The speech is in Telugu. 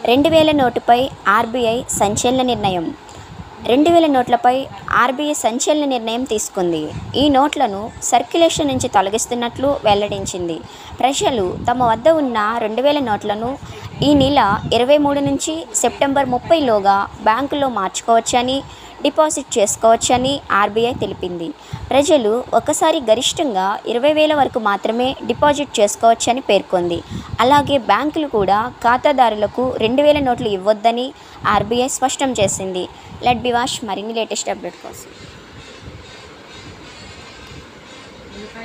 రెండు వేల నోటుపై ఆర్బీఐ సంచలన నిర్ణయం రెండు వేల నోట్లపై ఆర్బీఐ సంచలన నిర్ణయం తీసుకుంది ఈ నోట్లను సర్క్యులేషన్ నుంచి తొలగిస్తున్నట్లు వెల్లడించింది ప్రజలు తమ వద్ద ఉన్న రెండు వేల నోట్లను ఈ నెల ఇరవై మూడు నుంచి సెప్టెంబర్ ముప్పైలోగా బ్యాంకులో మార్చుకోవచ్చని డిపాజిట్ చేసుకోవచ్చని ఆర్బీఐ తెలిపింది ప్రజలు ఒకసారి గరిష్టంగా ఇరవై వేల వరకు మాత్రమే డిపాజిట్ చేసుకోవచ్చని పేర్కొంది అలాగే బ్యాంకులు కూడా ఖాతాదారులకు రెండు వేల నోట్లు ఇవ్వొద్దని ఆర్బీఐ స్పష్టం చేసింది లెట్ బి వాష్ మరిన్ని లేటెస్ట్ అప్డేట్ కోసం